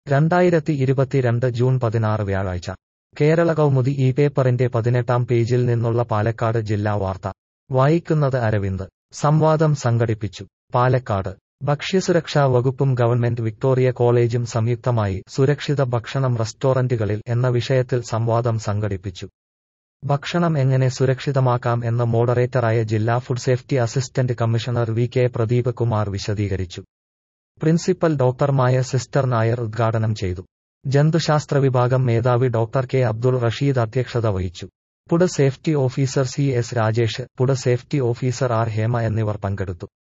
രണ്ടായിരത്തി ഇരുപത്തിരണ്ട് ജൂൺ പതിനാറ് വ്യാഴാഴ്ച കേരള കൗമുദി ഈ പേപ്പറിന്റെ പതിനെട്ടാം പേജിൽ നിന്നുള്ള പാലക്കാട് ജില്ലാ വാർത്ത വായിക്കുന്നത് അരവിന്ദ് സംവാദം സംഘടിപ്പിച്ചു പാലക്കാട് ഭക്ഷ്യസുരക്ഷാ വകുപ്പും ഗവൺമെന്റ് വിക്ടോറിയ കോളേജും സംയുക്തമായി സുരക്ഷിത ഭക്ഷണം റെസ്റ്റോറന്റുകളിൽ എന്ന വിഷയത്തിൽ സംവാദം സംഘടിപ്പിച്ചു ഭക്ഷണം എങ്ങനെ സുരക്ഷിതമാക്കാം എന്ന് മോഡറേറ്ററായ ജില്ലാ food safety assistant commissioner V K Pradeep Kumar വിശദീകരിച്ചു പ്രിൻസിപ്പൽ ഡോക്ടർമായ സിസ്റ്റർ നായർ ഉദ്ഘാടനം ചെയ്തു ജന്തുശാസ്ത്ര വിഭാഗം മേധാവി ഡോക്ടർ കെ അബ്ദുൾ റഷീദ് അധ്യക്ഷത വഹിച്ചു food safety officer C S Rajesh food safety officer R Hema എന്നിവർ പങ്കെടുത്തു